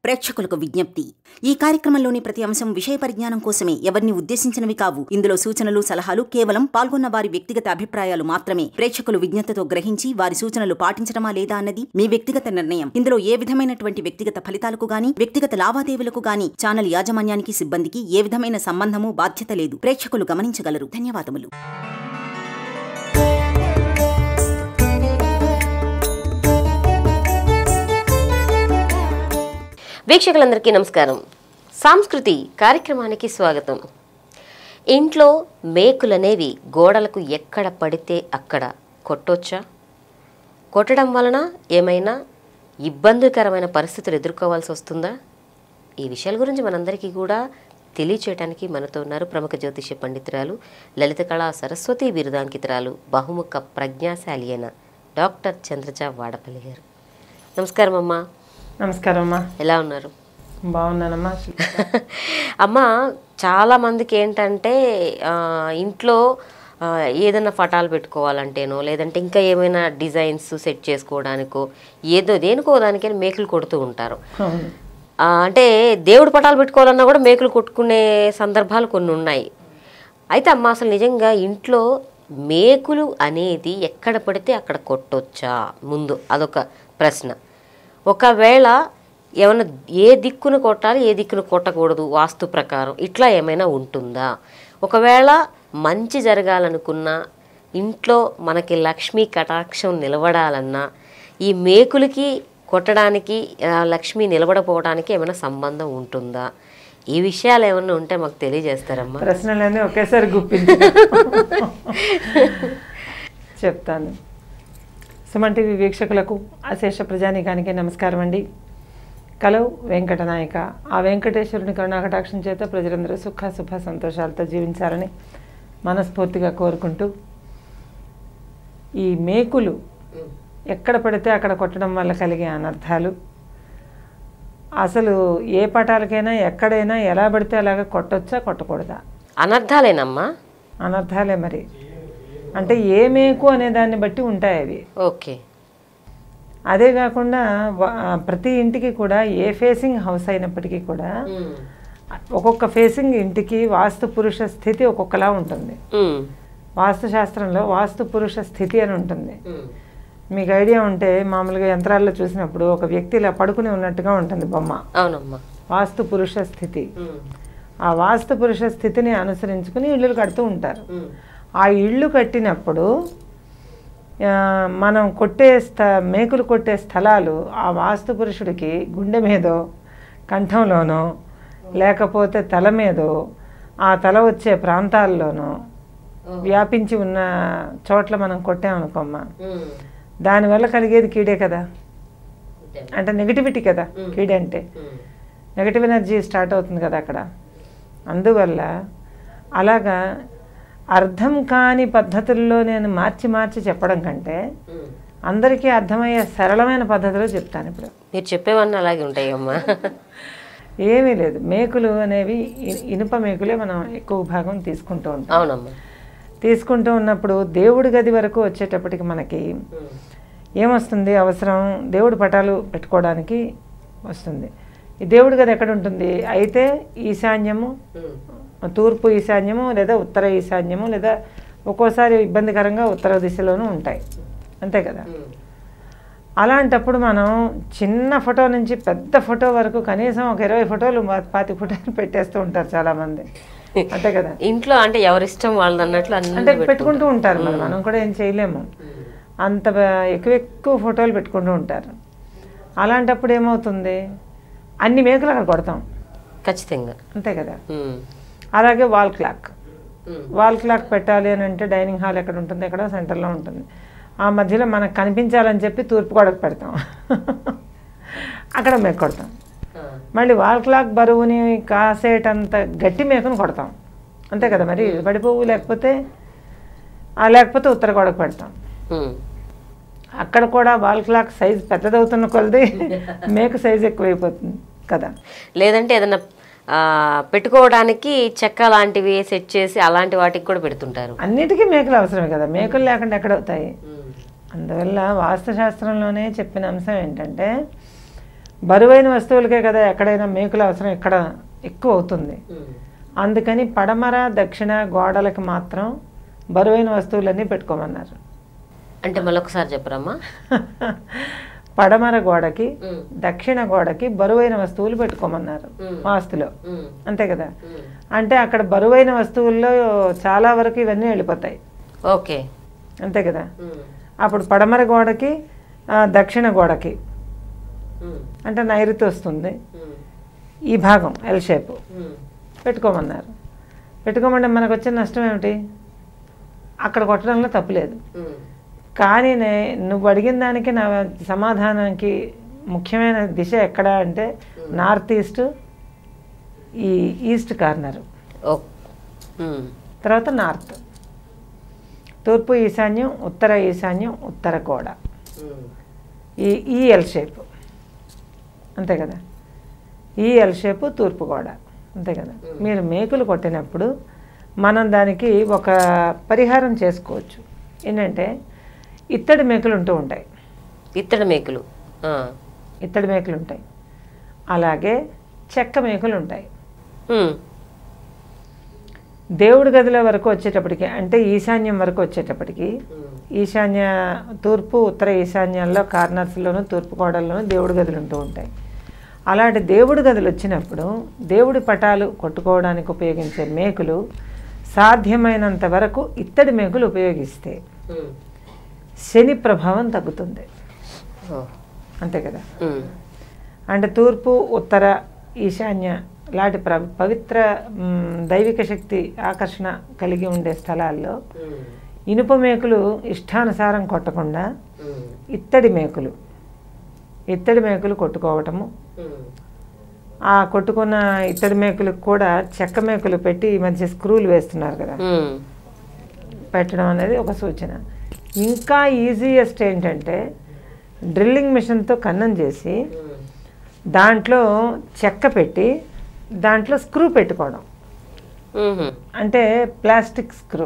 ప్రేక్షకులకు విజ్ఞప్తి ఈ కార్యక్రమంలోని ప్రతి అంశం విషయ పరిజ్ఞానం కోసమే ఎవరిని ఉద్దేశించినవి కావు ఇందులో సూచనలు సలహాలు కేవలం పాల్గొన్న వారి వ్యక్తిగత అభిప్రాయాలు మాత్రమే ప్రేక్షకులు విజ్ఞతతో గ్రహించి వారి సూచనలు పాటించడమా లేదా అన్నది మీ వ్యక్తిగత నిర్ణయం ఇందులో ఏ విధమైనటువంటి వ్యక్తిగత ఫలితాలకు గాని వ్యక్తిగత లావాదేవీలకు గాని ఛానల్ యాజమాన్యానికి సిబ్బందికి ఏ విధమైన సంబంధము బాధ్యత లేదు ప్రేక్షకులు గమనించగలరు ధన్యవాదములు వీక్షకులందరికీ నమస్కారం సాంస్కృతి కార్యక్రమానికి స్వాగతం ఇంట్లో మేకులనేవి గోడలకు ఎక్కడ పడితే అక్కడ కొట్టొచ్చా కొట్టడం వలన ఏమైనా ఇబ్బందికరమైన పరిస్థితులు ఎదుర్కోవాల్సి వస్తుందా ఈ విషయాల గురించి మనందరికీ కూడా తెలియచేయడానికి మనతో ఉన్నారు ప్రముఖ జ్యోతిష్య పండితురాలు లలిత కళా సరస్వతి బిరుదాంకితురాలు బహుముఖ ప్రజ్ఞాశాలి అయిన డాక్టర్ చంద్రజ వాడపల్లి గారు నమస్కారం అమ్మా నమస్కారం అమ్మా ఎలా ఉన్నారు బాగున్నానమ్మా అమ్మ చాలా మందికి ఏంటంటే ఆ, ఇంట్లో ఆ, ఏదైనా పటాలు పెట్టుకోవాలంటేనో లేదంటే ఇంకా ఏమైనా డిజైన్స్ సెట్ చేసుకోవడానికో ఏదో దేనికో దానికైనా మేకులు కొడుతూ ఉంటారు అవును ఆ, అంటే దేవుడు పటాలు పెట్టుకోవాలన్నా కూడా మేకులు కొట్టుకునే సందర్భాలు కొన్ని ఉన్నాయి అయితే అమ్మ అసలు నిజంగా ఇంట్లో మేకులు అనేది ఎక్కడ పడితే అక్కడ కొట్టొచ్చా ముందు అదొక ప్రశ్న ఒకవేళ ఏమైనా ఏ దిక్కును కొట్టాలి ఏ దిక్కును కొట్టకూడదు వాస్తు ప్రకారం ఇట్లా ఏమైనా ఉంటుందా ఒకవేళ మంచి జరగాలనుకున్నా ఇంట్లో మనకి లక్ష్మీ కటాక్షం నిలబడాలన్నా ఈ మేకులకి కొట్టడానికి ఆ, లక్ష్మి నిలబడపోవడానికి ఏమైనా సంబంధం ఉంటుందా ఈ విషయాలు ఏమైనా ఉంటే మాకు తెలియజేస్తారమ్మా ప్రశ్నలన్నీ ఒకేసారి గుప్పించి చెప్తాను సుమన్ టీవీ వీక్షకులకు అశేష ప్రజానీకానికి నమస్కారం అండి కలవు వెంకటనాయక ఆ వెంకటేశ్వరుని కరుణాకటాక్షం చేత ప్రజలందరూ సుఖ శుభ సంతోషాలతో జీవించాలని మనస్ఫూర్తిగా కోరుకుంటూ ఈ మేకులు ఎక్కడ పడితే అక్కడ కొట్టడం వల్ల కలిగే అనర్థాలు అసలు ఏ పటాలకైనా ఎక్కడైనా ఎలా పడితే అలాగా కొట్టొచ్చా కొట్టకూడదా అనర్థాలేనమ్మా అనర్థాలే మరి అంటే ఏ మేకు అనే దాన్ని బట్టి ఉంటాయి అవి ఓకే అదే కాకుండా వ- ప్రతి ఇంటికి కూడా ఏ ఫేసింగ్ హౌస్ అయినప్పటికీ కూడా ఒక్కొక్క ఫేసింగ్ ఇంటికి వాస్తు పురుష స్థితి ఒక్కొక్కలా ఉంటుంది ఉమ్. వాస్తు శాస్త్రంలో వాస్తు పురుష స్థితి అని ఉంటుంది మీకు ఐడియా ఉంటే మామూలుగా యంత్రాల్లో చూసినప్పుడు ఒక వ్యక్తి ఇలా పడుకుని ఉన్నట్టుగా ఉంటుంది బొమ్మ అవునమ్మా వాస్తు పురుష స్థితి ఆ వాస్తు పురుష స్థితిని అనుసరించుకుని ఇళ్ళు కడుతూ ఉంటారు ఆ ఇళ్ళు కట్టినప్పుడు ఆ, మనం కొట్టే స్థ మేకులు కొట్టే స్థలాలు ఆ వాస్తు పురుషుడికి గుండె మీదో కంఠంలోనో లేకపోతే తల మీదో ఆ తల వచ్చే ప్రాంతాల్లోనో వ్యాపించి ఉన్న చోట్ల మనం కొట్టామనుకోమ్మా దానివల్ల కలిగేది కీడే కదా అంటే నెగిటివిటీ కదా కీడే అంటే నెగటివ్ ఎనర్జీ స్టార్ట్ అవుతుంది కదా అక్కడ అందువల్ల అలాగా అర్థం కాని పద్ధతుల్లో నేను మార్చి మార్చి చెప్పడం కంటే అందరికీ అర్థమయ్యే సరళమైన పద్ధతిలో చెప్తాను ఇప్పుడు మీరు చెప్పేవన్నీ అలాగే ఉంటాయమ్మా ఏమీ లేదు మేకులు అనేవి ఇ- ఇనుప మేకులే మనం ఎక్కువ భాగం తీసుకుంటూ ఉంటాం అవునమ్మా తీసుకుంటూ ఉన్నప్పుడు దేవుడి గది వరకు వచ్చేటప్పటికి మనకి ఏమొస్తుంది అవసరం దేవుడి పటాలు పెట్టుకోవడానికి వస్తుంది ఈ దేవుడి గది ఎక్కడ ఉంటుంది అయితే ఈశాన్యము తూర్పు ఈశాన్యము లేదా ఉత్తర ఈశాన్యము లేదా ఒక్కోసారి ఇబ్బందికరంగా ఉత్తర దిశలోనూ ఉంటాయి అంతే కదా అలాంటప్పుడు మనం చిన్న ఫోటో నుంచి పెద్ద ఫోటో వరకు కనీసం ఒక ఇరవై ఫోటోలు పా- పాతి ఫోటోలు పెట్టేస్తూ ఉంటారు చాలామంది అంతే కదా ఇంట్లో అంటే ఎవరిష్టం వాళ్ళది అన్నట్లు అన్ని అంటే పెట్టుకుంటూ ఉంటారు మరి మనం కూడా ఏం చేయలేము అంత బ- ఎక్కువ ఎక్కువ ఫోటోలు పెట్టుకుంటూ ఉంటారు అలాంటప్పుడు ఏమవుతుంది అన్ని మేకులు అక్కడ కొడతాం ఖచ్చితంగా అంతే కదా ఉమ్. అలాగే wall clock um. Wall clock పెట్టాలి అని అంటే డైనింగ్ హాల్ ఎక్కడ ఉంటుంది ఎక్కడో సెంటర్లో ఉంటుంది ఆ మధ్యలో మనకు కనిపించాలని చెప్పి తూర్పు గోడకు పెడతాం అక్కడ మేక కొడతాం ఆ. మళ్ళీ వాల్ క్లాక్ బరువుని కాసేటంత గట్టి మేకను కొడతాం అంతే కదా మరి పడిపోవు లేకపోతే ఆ లేకపోతే ఉత్తర గోడకు పెడతాం ఉమ్. అక్కడ కూడా వాల్ క్లాక్ సైజ్ పెద్దదవుతున్న కొలది మేక సైజ్ ఎక్కువైపోతుంది కదా లేదంటే ఏదైనా ఆ, పెట్టుకోవడానికి చెక్క లాంటివి సెట్ చేసి అలాంటి వాటికి కూడా పెడుతుంటారు అన్నిటికీ మేకలు అవసరమే కదా మేకలు లేకుండా ఎక్కడవుతాయి అందువల్ల వాస్తుశాస్త్రంలోనే చెప్పిన అంశం ఏంటంటే బరువైన వస్తువులకే కదా ఎక్కడైనా మేకుల అవసరం ఎక్కడ ఎక్కువ అవుతుంది అందుకని పడమర దక్షిణ గోడలకు మాత్రం బరువైన వస్తువులన్నీ పెట్టుకోమన్నారు అంటే మళ్ళొకసారి చెప్పరమ్మా పడమర గోడకి దక్షిణ గోడకి బరువైన వస్తువులు పెట్టుకోమన్నారు వాస్తులో అంతే కదా అంటే అక్కడ బరువైన వస్తువుల్లో చాలా వరకు ఇవన్నీ వెళ్ళిపోతాయి ఓకే అంతే కదా అప్పుడు పడమర గోడకి ఆ, దక్షిణ గోడకి అంటే నైరుతి వస్తుంది ఈ భాగం ఎల్ షేప్ పెట్టుకోమన్నారు పెట్టుకోమంటే మనకు వచ్చే నష్టం ఏమిటి అక్కడ కొట్టడంలో తప్పులేదు కానీ నే- నువ్వు అడిగిన దానికి నా సమాధానానికి ముఖ్యమైన దిశ ఎక్కడ అంటే నార్త్ ఈస్ట్ ఈ ఈస్ట్ కార్నర్ ఓ ఉమ్. తర్వాత నార్త్ తూర్పు ఈశాన్యం ఉత్తర ఈశాన్యం ఉత్తర గోడ ఈ ఈ ఎల్ షేప్ అంతే కదా ఈ ఎల్ షేప్ తూర్పు గోడ అంతే కదా మీరు మేకులు కొట్టినప్పుడు మనం దానికి ఒక పరిహారం చేసుకోవచ్చు ఏంటంటే ఇత్తడి మేకులు ఉంటూ ఉంటాయి ఇత్తడి మేకులు ఆ. ఇత్తడి మేకులు ఉంటాయి అలాగే చెక్క మేకులు ఉంటాయి ఉమ్. దేవుడి గదిలో వరకు వచ్చేటప్పటికి అంటే ఈశాన్యం వరకు వచ్చేటప్పటికి ఈశాన్య తూర్పు ఉత్తర ఈశాన్యాల్లో కార్నర్స్లోను తూర్పు గోడల్లోనూ దేవుడి గదులు ఉంటూ ఉంటాయి అలాంటి దేవుడి గదులు వచ్చినప్పుడు దేవుడి పటాలు కొట్టుకోవడానికి ఉపయోగించే మేకులు సాధ్యమైనంత వరకు ఇత్తడి మేకులు ఉపయోగిస్తే శని ప్రభావం తగ్గుతుంది ఓ. అంతే కదా ఉమ్. అంటే తూర్పు ఉత్తర ఈశాన్య లాంటి ప్ర పవిత్ర మ్, దైవిక శక్తి ఆకర్షణ కలిగి ఉండే స్థలాల్లో ఇనుప మేకులు ఇష్టానుసారం కొట్టకుండా ఇత్తడి మేకులు ఇత్తడి మేకులు కొట్టుకోవటము ఆ కొట్టుకున్న ఇత్తడి మేకులకు కూడా చెక్క మేకులు పెట్టి ఈ మధ్య స్క్రూలు వేస్తున్నారు కదా ఉమ్. పెట్టడం అనేది ఒక సూచన ఇంకా ఈజీయెస్ట్ ఏంటంటే డ్రిల్లింగ్ మిషన్తో కన్నం చేసి దాంట్లో చెక్క పెట్టి దాంట్లో స్క్రూ పెట్టుకోవడం ఉహు. అంటే ప్లాస్టిక్ స్క్రూ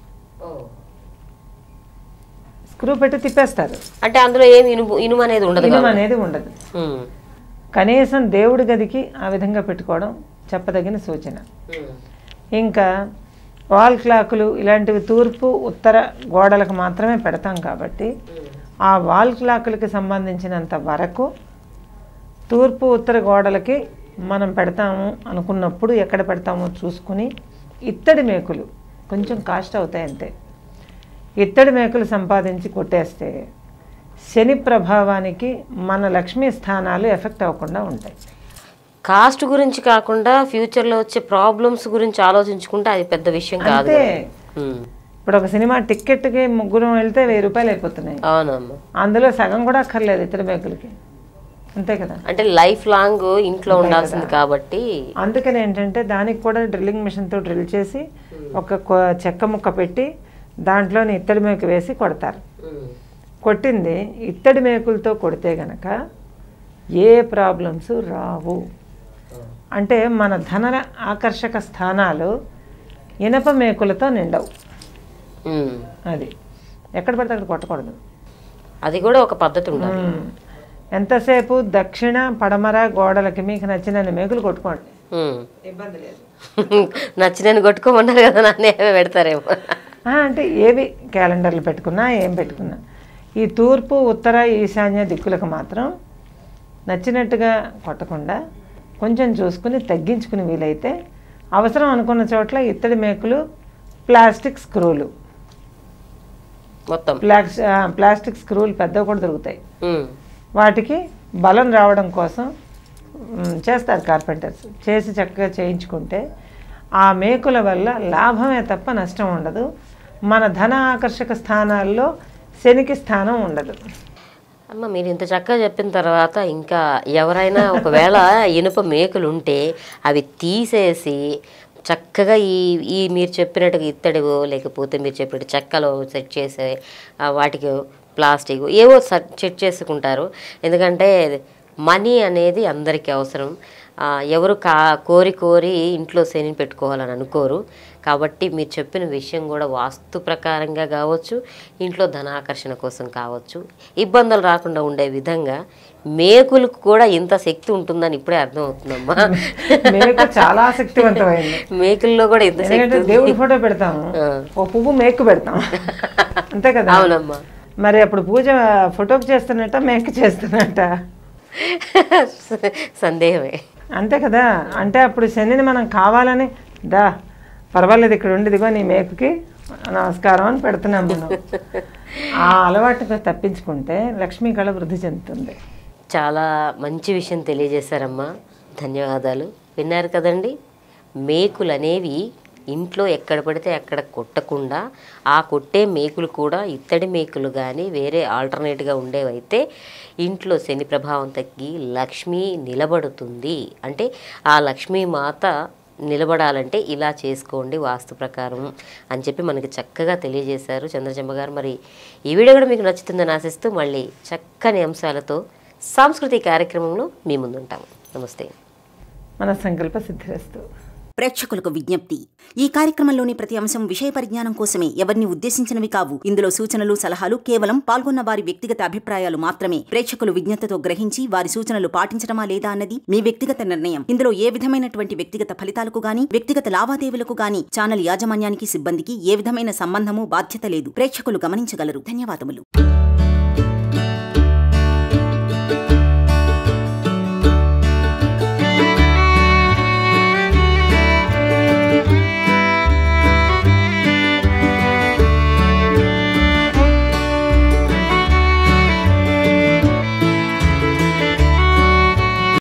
స్క్రూ పెట్టి తిప్పేస్తారు అంటే అందులో ఏమి ఇనుము ఇనుము అనేది ఉండదు ఇనుము కాబట్టి. అనేది ఉండదు ఉమ్. కనీసం దేవుడి గదికి ఆ విధంగా పెట్టుకోవడం చెప్పదగిన సూచన ఉమ్. ఇంకా వాల్ క్లాకులు ఇలాంటివి తూర్పు ఉత్తర గోడలకు మాత్రమే పెడతాం కాబట్టి ఆ వాల్ క్లాకులకి సంబంధించినంత వరకు తూర్పు ఉత్తర గోడలకి మనం పెడతాము అనుకున్నప్పుడు ఎక్కడ పెడతామో చూసుకుని ఇత్తడి మేకులు కొంచెం కాస్ట్ అవుతాయి అంతే ఇత్తడి మేకులు సంపాదించి కొట్టేస్తే శని ప్రభావానికి మన లక్ష్మీ స్థానాలు ఎఫెక్ట్ అవ్వకుండా ఉంటాయి కాస్ట్ గురించి కాకుండా ఫ్యూచర్లో వచ్చే ప్రాబ్లమ్స్ గురించి ఆలోచించుకుంటే అది పెద్ద విషయం కాదు అంతే కదా. ఉమ్. ఇప్పుడు ఒక సినిమా టిక్కెట్కి ముగ్గురం వెళ్తే వెయ్యి రూపాయలు అయిపోతున్నాయి అవునమ్మా అందులో సగం కూడా అక్కర్లేదు ఇతర మేకులకి అంతే కదా అంటే లైఫ్ లాంగ్ ఇంట్లో ఉండాల్సింది కాబట్టి అందుకని ఏంటంటే దానికి కూడా డ్రిల్లింగ్ మిషన్తో డ్రిల్ చేసి ఒక కొ- చెక్క ముక్క పెట్టి దాంట్లోని ఇత్తడి మేకు వేసి కొడతారు కొట్టింది ఇత్తడి మేకులతో కొడితే గనక ఏ ప్రాబ్లమ్స్ రావు అంటే మన ధన ఆకర్షక స్థానాలు ఇనప మేకులతో నిండవు ఉమ్. అది ఎక్కడ పడితే అక్కడ కొట్టకూడదు అది కూడా ఒక పద్ధతి ఉండాలి మ్మ్. ఎంతసేపు దక్షిణ పడమర గోడలకి మీకు నచ్చిన మేకులు కొట్టుకోండి ఉమ్. ఇబ్బంది లేదు నచ్చినని కొట్టుకోమన్నారు కదా నన్ను ఏమో పెడతారేమో ఆ, అంటే ఏవి క్యాలెండర్లు పెట్టుకున్నా ఏం పెట్టుకున్నా ఈ తూర్పు ఉత్తర ఈశాన్య దిక్కులకు మాత్రం నచ్చినట్టుగా కొట్టకుండా కొంచెం చూసుకుని తగ్గించుకుని వీలైతే అవసరం అనుకున్న చోట్ల ఇత్తడి మేకులు ప్లాస్టిక్ స్క్రూలు మొత్తం ప్లాస్ ఆ, ప్లాస్టిక్ స్క్రూలు పెద్దవి కూడా దొరుకుతాయి ఉమ్. వాటికి బలం రావడం కోసం మ్, చేస్తారు కార్పెంటర్స్ చేసి చక్కగా చేయించుకుంటే ఆ మేకుల వల్ల లాభమే తప్ప నష్టం ఉండదు మన ధన ఆకర్షక స్థానాల్లో శనికి స్థానం ఉండదు అమ్మ మీరు ఇంత చక్కగా చెప్పిన తర్వాత ఇంకా ఎవరైనా ఒకవేళ ఇనుప మేకులు ఉంటే అవి తీసేసి చక్కగా ఈ ఈ మీరు చెప్పినట్టుగా ఇత్తడివో లేకపోతే మీరు చెప్పినట్టు చెక్కలో సెట్ చేసే ఆ, వాటికి ప్లాస్టిక్ ఏవో సెట్ చేసుకుంటారు ఎందుకంటే మనీ అనేది అందరికీ అవసరం ఆ, ఎవరు కా కోరి కోరి ఇంట్లో శని పెట్టుకోవాలని అనుకోరు కాబట్టి మీరు చెప్పిన విషయం కూడా వాస్తు ప్రకారంగా కావచ్చు ఇంట్లో ధనాకర్షణ కోసం కావచ్చు ఇబ్బందులు రాకుండా ఉండే విధంగా మేకులకు కూడా ఇంత శక్తి ఉంటుందని ఇప్పుడే అర్థమవుతుందమ్మా మేక చాలా శక్తివంతమైంది మేకుల్లో కూడా ఇంత శక్తి ఎందుకంటే ఉంది. దేవుడి ఫోటో పెడతాము ఓ పువ్వు మేకు పెడతాం అంతే కదా అవునమ్మా మరి అప్పుడు పూజ ఫోటోకి చేస్తున్నట్ట మేక చేస్తున్నట్ట సందేహమే అంతే కదా అంటే అప్పుడు శనిని మనం కావాలని దా పర్వాలేదు ఇక్కడ ఉండి ఇదిగో నీ మేకుకి నమస్కారం అని పెడుతున్నాం మనం ఆ అలవాటుగా తప్పించుకుంటే లక్ష్మీ కళ వృద్ధి చెందుతుంది చాలా మంచి విషయం తెలియజేశారమ్మా ధన్యవాదాలు విన్నారు కదండి మేకులు అనేవి ఇంట్లో ఎక్కడ పడితే అక్కడ కొట్టకుండా ఆ కొట్టే మేకులు కూడా ఇత్తడి మేకులు కానీ వేరే ఆల్టర్నేట్గా ఉండేవైతే ఇంట్లో శని ప్రభావం తగ్గి లక్ష్మి నిలబడుతుంది అంటే ఆ లక్ష్మీ మాత నిలబడాలంటే ఇలా చేసుకోండి వాస్తు ప్రకారం అని చెప్పి మనకి చక్కగా తెలియజేశారు చంద్రచంబ గారు మరి ఈ వీడియో కూడా మీకు నచ్చుతుందని ఆశిస్తూ మళ్ళీ చక్కని అంశాలతో సాంస్కృతిక కార్యక్రమంలో మీ ముందుంటాము నమస్తే మన సంకల్ప సిద్ధిరస్తు ప్రేక్షకులకు విజ్ఞప్తి ఈ కార్యక్రమంలోని ప్రతి అంశం విషయ పరిజ్ఞానం కోసమే ఎవరిని ఉద్దేశించినవి కావు ఇందులో సూచనలు సలహాలు కేవలం పాల్గొన్న వారి వ్యక్తిగత అభిప్రాయాలు మాత్రమే ప్రేక్షకులు విజ్ఞతతో గ్రహించి వారి సూచనలు పాటించడమా లేదా అన్నది మీ వ్యక్తిగత నిర్ణయం ఇందులో ఏ విధమైనటువంటి వ్యక్తిగత ఫలితాలకు గాని వ్యక్తిగత లావాదేవీలకు గాని ఛానల్ యాజమాన్యానికి సిబ్బందికి ఏ విధమైన సంబంధము బాధ్యత లేదు ప్రేక్షకులు గమనించగలరు ధన్యవాదములు